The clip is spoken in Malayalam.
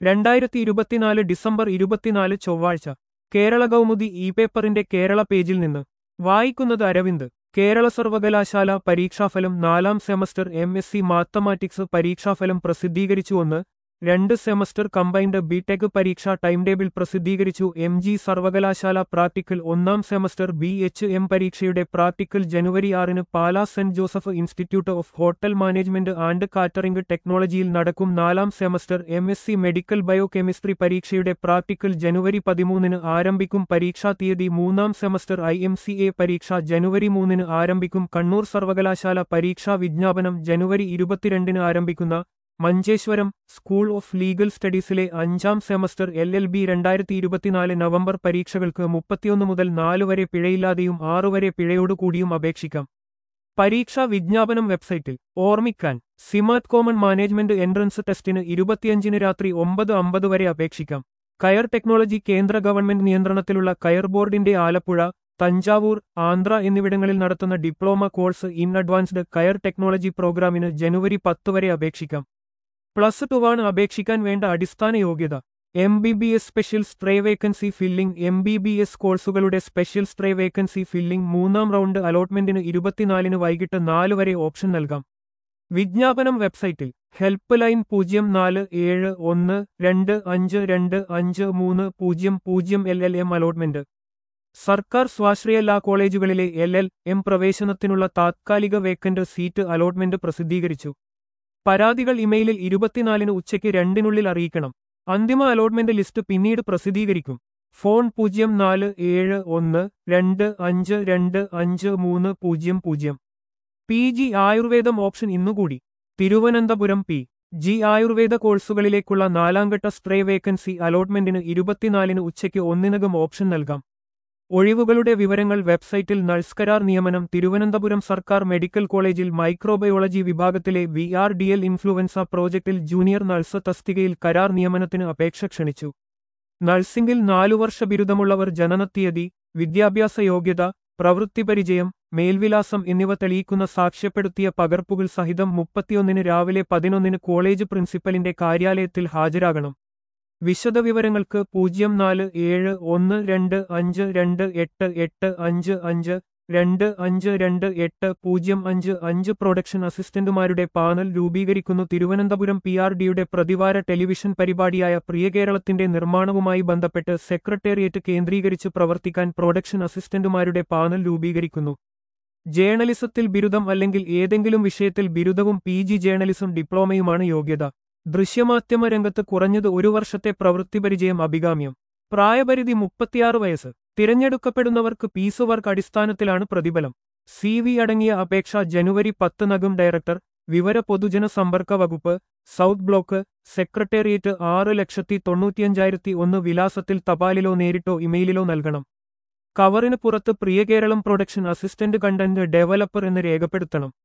രണ്ടായിരത്തി ഇരുപത്തിനാല് ഡിസംബർ ഇരുപത്തിനാല് ചൊവ്വാഴ്ച കേരള കൗമുദി ഇ പേപ്പറിന്റെ കേരള പേജിൽ നിന്ന് വായിക്കുന്നത് അരവിന്ദ് കേരള സർവകലാശാല പരീക്ഷാഫലം നാലാം semester M S C mathematics പരീക്ഷാഫലം പ്രസിദ്ധീകരിച്ചുവെന്ന് രണ്ട് സെമസ്റ്റർ കമ്പൈൻഡ് ബിടെക് പരീക്ഷാ ടൈം ടേബിൾ പ്രസിദ്ധീകരിച്ചു എം ജി സർവകലാശാല പ്രാക്ടിക്കൽ ഒന്നാം സെമസ്റ്റർ ബി എച്ച് എം പരീക്ഷയുടെ പ്രാക്ടിക്കൽ ജനുവരി ആറിന് Pala saint Joseph institute of hotel management and catering ടെക്നോളജിയിൽ നടക്കും നാലാം semester M S C medical biochemistry പരീക്ഷയുടെ പ്രാക്ടിക്കൽ ജനുവരി പതിമൂന്നിന് ആരംഭിക്കും പരീക്ഷാ തീയതി മൂന്നാം semester I M C A പരീക്ഷ ജനുവരി മൂന്നിന് ആരംഭിക്കും കണ്ണൂർ സർവകലാശാല പരീക്ഷാ വിജ്ഞാപനം ജനുവരി ഇരുപത്തിരണ്ടിന് ആരംഭിക്കുന്ന മഞ്ചേശ്വരം സ്കൂൾ ഓഫ് ലീഗൽ സ്റ്റഡീസിലെ അഞ്ചാം സെമസ്റ്റർ എൽ എൽ ബി രണ്ടായിരത്തി ഇരുപത്തിനാല് നവംബർ പരീക്ഷകൾക്ക് മുപ്പത്തിയൊന്ന് മുതൽ നാല് വരെ പിഴയില്ലാതെയും ആറു വരെ പിഴയോടുകൂടിയും അപേക്ഷിക്കാം പരീക്ഷാ വിജ്ഞാപനം വെബ്സൈറ്റിൽ ഓർമ്മിക്കാൻ സിമാറ്റ് കോമൺ മാനേജ്മെന്റ് എൻട്രൻസ് ടെസ്റ്റിന് ഇരുപത്തിയഞ്ചിന് രാത്രി ഒമ്പത് അമ്പത് വരെ അപേക്ഷിക്കാം കയർ ടെക്നോളജി കേന്ദ്ര ഗവൺമെന്റ് നിയന്ത്രണത്തിലുള്ള കയർ ബോർഡിന്റെ ആലപ്പുഴ തഞ്ചാവൂർ ആന്ധ്ര എന്നിവിടങ്ങളിൽ നടത്തുന്ന diploma course in advanced coir technology പ്രോഗ്രാമിന് ജനുവരി പത്ത് വരെ അപേക്ഷിക്കാം പ്ലസ് ടുവാണ് അപേക്ഷിക്കാൻ വേണ്ട അടിസ്ഥാന യോഗ്യത M B B S special stray vacancy filling M B B S കോഴ്സുകളുടെ സ്പെഷ്യൽ സ്ട്രേ വേക്കൻസി ഫില്ലിംഗ് മൂന്നാം റൗണ്ട് അലോട്ട്മെന്റിന് ഇരുപത്തിനാലിന് വൈകിട്ട് നാല് വരെ ഓപ്ഷൻ നൽകാം വിജ്ഞാപനം വെബ്സൈറ്റിൽ ഹെൽപ്പ് ലൈൻ പൂജ്യം നാല് ഏഴ് ഒന്ന് രണ്ട് അഞ്ച് രണ്ട് അഞ്ച് മൂന്ന് പൂജ്യം പൂജ്യം എൽ എൽ എം അലോട്ട്മെന്റ് സർക്കാർ സ്വാശ്രയ ലാ കോളേജുകളിലെ എൽ എൽ എം പ്രവേശനത്തിനുള്ള താത്കാലിക വേക്കന്റ് സീറ്റ് അലോട്ട്മെന്റ് പ്രസിദ്ധീകരിച്ചു പരാതികൾ ഇമെയിലിൽ ഇരുപത്തിനാലിന് ഉച്ചയ്ക്ക് രണ്ടിനുള്ളിൽ അറിയിക്കണം അന്തിമ അലോട്ട്മെന്റ് ലിസ്റ്റ് പിന്നീട് പ്രസിദ്ധീകരിക്കും ഫോൺ പൂജ്യം നാല് ഏഴ് ഒന്ന് രണ്ട് അഞ്ച് രണ്ട് അഞ്ച് മൂന്ന് പൂജ്യം പൂജ്യം പി ജി ആയുർവേദം ഓപ്ഷൻ ഇന്നുകൂടി തിരുവനന്തപുരം പി ജി ആയുർവേദ കോഴ്സുകളിലേക്കുള്ള നാലാംഘട്ട സ്ട്രേ വേക്കൻസി അലോട്ട്മെന്റിന് ഇരുപത്തിനാലിന് ഉച്ചയ്ക്ക് ഒന്നിനകം ഓപ്ഷൻ നൽകാം ഒഴിവുകളുടെ വിവരങ്ങൾ വെബ്സൈറ്റിൽ നഴ്സ് കരാർ നിയമനം തിരുവനന്തപുരം സർക്കാർ മെഡിക്കൽ കോളേജിൽ മൈക്രോബയോളജി വിഭാഗത്തിലെ V R D L influenza പ്രോജക്റ്റിൽ ജൂനിയർ നഴ്സ് തസ്തികയിൽ കരാർ നിയമനത്തിന് അപേക്ഷ ക്ഷണിച്ചു നഴ്സിംഗിൽ നാലുവർഷ ബിരുദമുള്ളവർ ജനനത്തീയതി വിദ്യാഭ്യാസ യോഗ്യത പ്രവൃത്തിപരിചയം മേൽവിലാസം എന്നിവ തെളിയിക്കുന്ന സാക്ഷ്യപ്പെടുത്തിയ പകർപ്പുകൾ സഹിതം മുപ്പത്തിയൊന്നിന് രാവിലെ പതിനൊന്നിന് കോളേജ് പ്രിൻസിപ്പലിന്റെ കാര്യാലയത്തിൽ ഹാജരാകണം വിശദവിവരങ്ങൾക്ക് പൂജ്യം നാല് ഏഴ് ഒന്ന് രണ്ട് അഞ്ച് രണ്ട് എട്ട് എട്ട് അഞ്ച് അഞ്ച് രണ്ട് അഞ്ച് രണ്ട് എട്ട് പൂജ്യം അഞ്ച് അഞ്ച് പ്രൊഡക്ഷൻ അസിസ്റ്റന്റുമാരുടെ പാനൽ രൂപീകരിക്കുന്നു തിരുവനന്തപുരം പി ആർ ഡിയുടെ പ്രതിവാര ടെലിവിഷൻ പരിപാടിയായ പ്രിയകേരളത്തിന്റെ നിർമ്മാണവുമായി ബന്ധപ്പെട്ട് സെക്രട്ടേറിയറ്റ് കേന്ദ്രീകരിച്ച് പ്രവർത്തിക്കാൻ പ്രൊഡക്ഷൻ അസിസ്റ്റന്റുമാരുടെ പാനൽ രൂപീകരിക്കുന്നു ജേർണലിസത്തിൽ ബിരുദം അല്ലെങ്കിൽ ഏതെങ്കിലും വിഷയത്തിൽ ബിരുദവും പി ജി ജേർണലിസം ഡിപ്ലോമയുമാണ് യോഗ്യത ദൃശ്യമാധ്യമ രംഗത്ത് കുറഞ്ഞത് ഒരു വർഷത്തെ പ്രവൃത്തിപരിചയം അഭികാമ്യം പ്രായപരിധി മുപ്പത്തിയാറ് വയസ്സ് തിരഞ്ഞെടുക്കപ്പെടുന്നവർക്ക് പീസ് വർക്ക് അടിസ്ഥാനത്തിലാണ് പ്രതിഫലം സി വി അടങ്ങിയ അപേക്ഷ ജനുവരി പത്തിനകം ഡയറക്ടർ വിവര പൊതുജന സമ്പർക്ക വകുപ്പ് സൗത്ത് ബ്ലോക്ക് സെക്രട്ടേറിയറ്റ് ആറ് ലക്ഷത്തി തൊണ്ണൂറ്റിയഞ്ചായിരത്തി ഒന്ന് വിലാസത്തിൽ തപാലിലോ നേരിട്ടോ ഇമെയിലിലോ നൽകണം കവറിന് പുറത്ത് Priya Keralam production assistant content developer എന്ന് രേഖപ്പെടുത്തണം